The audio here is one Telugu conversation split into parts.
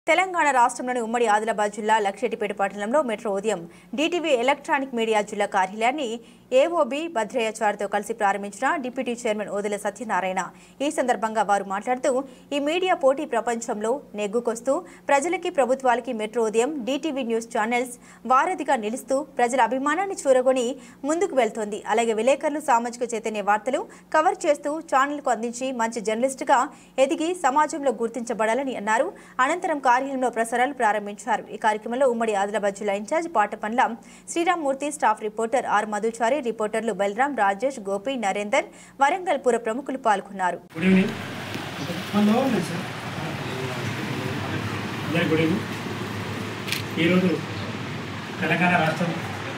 తెలంగాణ రాష్ట్రంలోని ఉమ్మడి ఆదిలాబాద్ జిల్లా లక్షెట్టిపేట పట్టణంలో మెట్రో ఉదయం డీటీవీ ఎలక్ట్రానిక్ మీడియా జిల్లా కార్యాలయాన్ని ఏఓబి భద్రయ్యాచారితో కలిసి ప్రారంభించిన డిప్యూటీ చైర్మన్ ఓదెల సత్యనారాయణ ఈ సందర్భంగా వారు మాట్లాడుతూ ఈ మీడియా పోటీ ప్రపంచంలో నెగ్గుకొస్తూ ప్రజలకి ప్రభుత్వాలకి మెట్రో ఉదయం డీటీవీ న్యూస్ ఛానల్స్ వారధిగా నిలుస్తూ ప్రజల అభిమానాన్ని చూరగొని ముందుకు వెళ్తోంది అలాగే విలేకరులు సామాజిక చైతన్య వార్తలు కవర్ చేస్తూ ఛానల్కు అందించి మంచి జర్నలిస్టుగా ఎదిగి సమాజంలో గుర్తించబడాలని అన్నారు అనంతరం కార్యాలయంలో ప్రసారాలు ప్రారంభించారు ఈ కార్యక్రమంలో ఉమ్మడి ఆదిలాబాద్ జిల్లా incharge Patapandla Sriramamurthy staff reporter R Madhuchari రిపోర్టర్లు బలరాం రాజేష్ గోపి నరేందర్ వరంగల్ పుర ప్రముఖులు పాల్గొన్నారు గుడ్ ఈవినింగ్ హలో సార్ అందరికి గుడ్ ఈవినింగ్ ఈరోజు తెలంగాణ రాష్ట్రం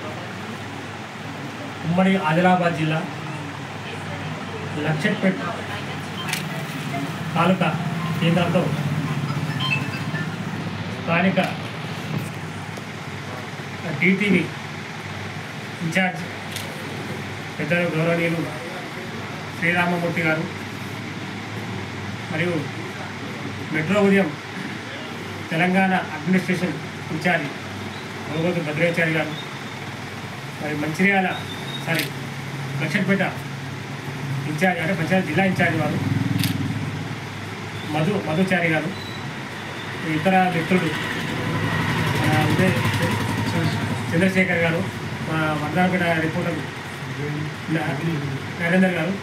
ఉమ్మడి ఆదిలాబాద్ జిల్లా లక్షట్పేట్ తాలూకా కేంద్రంలో స్థానిక టీటీవీ ఇన్ఛార్జ్ పెద్దలు గౌరవనీయులు శ్రీరామమూర్తి గారు మరియు మెట్రో ఉదయం తెలంగాణ అడ్మినిస్ట్రేషన్ ఇన్ఛార్జి భగవత్ భద్రాచారి గారు మరి మంచిర్యాల సారీ లక్షపేట ఇన్ఛార్జ్ అంటే మంచిర్యాల జిల్లా ఇన్ఛార్జ్ వారు మధు మధుచారి గారు ఇతర మిత్రులు మన ఉదయ్ చంద్రశేఖర్ గారు మా వందనపేట రిపోర్టర్ నరేందర్ గారు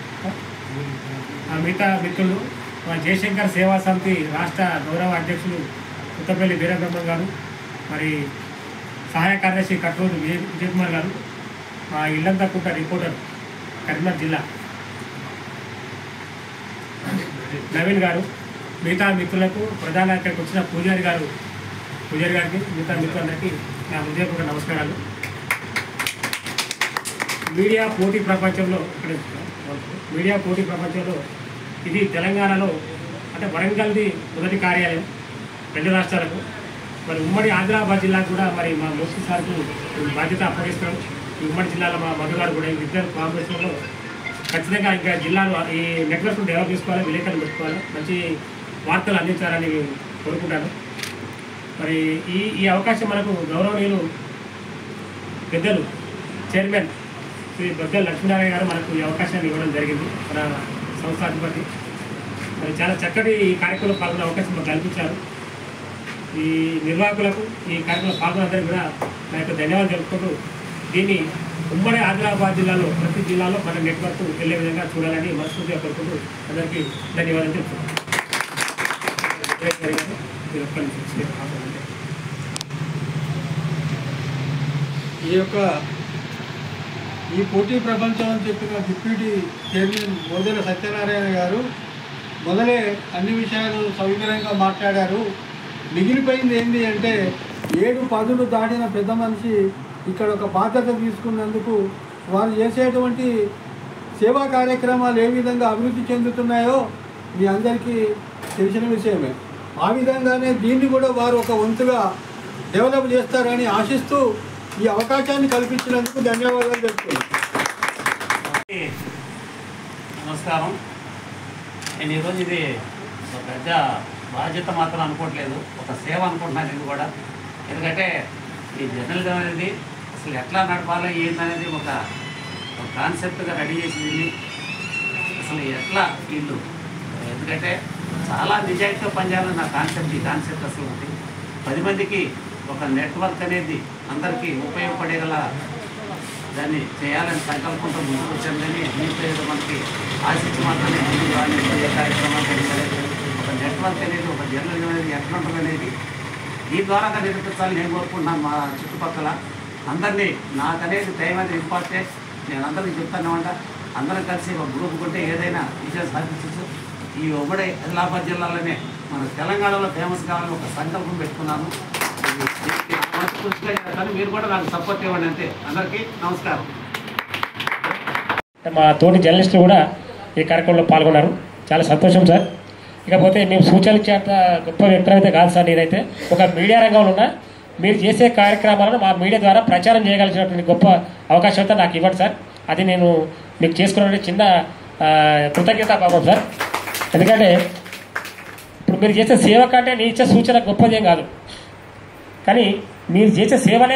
ఆ మిగతా మిత్రులు మా జయశంకర్ సేవా సమితి రాష్ట్ర గౌరవ అధ్యక్షులు కొత్తపల్లి వీరబ్రహ్మం గారు మరి సహాయ కార్యదర్శి కట్టూరు విజయ్ విజయకుమార్ గారు మా ఇల్లంతా కుట్ట రిపోర్టర్ కరీంనగర్ జిల్లా నవీన్ గారు మిగతా మిత్రులకు ప్రధాన ఇక్కడికి వచ్చిన పూజారి గారు పూజారి గారికి మిగతా మిత్రులందరికీ నా హృదయపూర్వక నమస్కారాలు మీడియా పోటీ ప్రపంచంలో ఇక్కడ మీడియా పోటీ ప్రపంచంలో ఇది తెలంగాణలో అంటే వరంగల్ది మొదటి కార్యాలయం రెండు రాష్ట్రాలకు మరి ఉమ్మడి ఆదిలాబాద్ జిల్లాకు కూడా మరి మా మోసీ సార్కు బాధ్యత అప్పగిస్తాం ఈ ఉమ్మడి జిల్లాలో మా మధుగారు కూడా ఈ ఇద్దరు కాంబినేషన్లో ఖచ్చితంగా ఇంకా జిల్లాలో ఈ నెట్వర్క్ డెవలప్ చేసుకోవాలి విలేకరులు పెట్టుకోవాలి మంచి వార్తలు అందించాలని కోరుకుంటాను మరి ఈ ఈ అవకాశం మనకు గౌరవనీయులు పెద్దలు చైర్మన్ శ్రీ బొద్దల లక్ష్మీనారాయణ గారు మనకు ఈ అవకాశాన్ని ఇవ్వడం జరిగింది మన సంస్థాధిపతి మరి చాలా చక్కటి ఈ కార్యక్రమంలో పాల్గొనే అవకాశం మాకు కల్పించారు ఈ నిర్వాహకులకు ఈ కార్యక్రమంలో పాల్గొనందరికీ కూడా నా యొక్క ధన్యవాదాలు తెలుపుకుంటూ దీన్ని ఉమ్మడి ఆదిలాబాద్ జిల్లాలో ప్రతి జిల్లాలో మన నెట్వర్క్ వెళ్ళే విధంగా చూడాలని మనస్ఫూర్తిగా కోరుకుంటూ అందరికీ ధన్యవాదాలు తెలుపుతున్నాను మీరు ఒక్క నిమిషం స్టేజ్ ఆపండి. ఈ యొక్క ఈ పోటీ ప్రపంచం అని చెప్పిన డిప్యూటీ చైర్మన్ మోదెల సత్యనారాయణ గారు మొదలే అన్ని విషయాలు సవివరంగా మాట్లాడారు మిగిలిపోయింది ఏంటి అంటే ఏడు పదులు దాటిన పెద్ద మనిషి ఇక్కడ ఒక బాధ్యత తీసుకున్నందుకు వారు చేసేటువంటి సేవా కార్యక్రమాలు ఏ విధంగా అభివృద్ధి చెందుతున్నాయో మీ అందరికీ తెలిసిన విషయమే ఆ విధంగానే దీన్ని కూడా వారు ఒక వంతుగా డెవలప్ చేస్తారని ఆశిస్తూ ఈ అవకాశాన్ని కల్పించినందుకు ధన్యవాదాలు చెప్తున్నాను నమస్కారం నేను ఈరోజు ఇది ఒక పెద్ద బాధ్యత మాత్రం అనుకోవట్లేదు ఒక సేవ అనుకుంటున్నాను ఇది కూడా ఎందుకంటే ఈ జర్నలిజం అనేది అసలు ఎట్లా నడపాలో ఏందనేది ఒక ఒక కాన్సెప్ట్గా రెడీ చేసింది అసలు ఎట్లా వీళ్ళు ఎందుకంటే చాలా నిజాయితీగా పనిచేయాలని నా కాన్సెప్ట్ ఈ కాన్సెప్ట్ అసలు ఉంది పది మందికి ఒక నెట్వర్క్ అనేది అందరికీ ఉపయోగపడేగల దాన్ని చేయాలని సంకల్పంతో ముందుకు వచ్చాను కానీ మీతో ఏదో మనకి ఆశించి మాత్రమే ముందుకు రాలేదు ఏ కార్యక్రమాలు జరగలేదు ఒక నెట్వర్క్ అనేది ఒక జర్నలిజం అనేది ఎట్లా ఉంటుంది అనేది ఈ ద్వారా నిరూపించాలని నేను కోరుకుంటున్నాను మా చుట్టుపక్కల అందరినీ నాకు అనేది టైం అనేది ఇంపార్టెంట్ నేను అందరికీ చెప్తానమాట అందరం కలిసి ఒక గ్రూప్ కొంటే ఏదైనా విజయం సాధించవచ్చు ఈ ఉమ్మడి ఆదిలాబాద్ జిల్లాలోనే మన తెలంగాణలో ఫేమస్ కావాలని ఒక సంకల్పం పెట్టుకున్నాను దీనికి నా మనస్ఫూర్తిగా చేస్తాను మీరు కూడా నాకు సపోర్ట్ ఇవ్వండి అంతే అందరికీ నమస్కారం మా తోటి జర్నలిస్టులు కూడా ఈ కార్యక్రమంలో పాల్గొన్నారు చాలా సంతోషం సార్ ఇకపోతే మేము సూచనలు ఇచ్చేంత గొప్ప వ్యక్తులు అయితే కాదు సార్ నేనైతే ఒక మీడియా రంగంలో ఉన్నా మీరు చేసే కార్యక్రమాలను మా మీడియా ద్వారా ప్రచారం చేయగలిగినటువంటి గొప్ప అవకాశం అయితే నాకు ఇవ్వండి సార్ అది నేను మీకు చేసుకున్న చిన్న ఆ, కృతజ్ఞత పాపం సార్ ఎందుకంటే ఇప్పుడు మీరు చేసే సేవ కంటే నేను ఇచ్చే సూచన గొప్పదేం కాదు కానీ మీరు చేసే సేవనే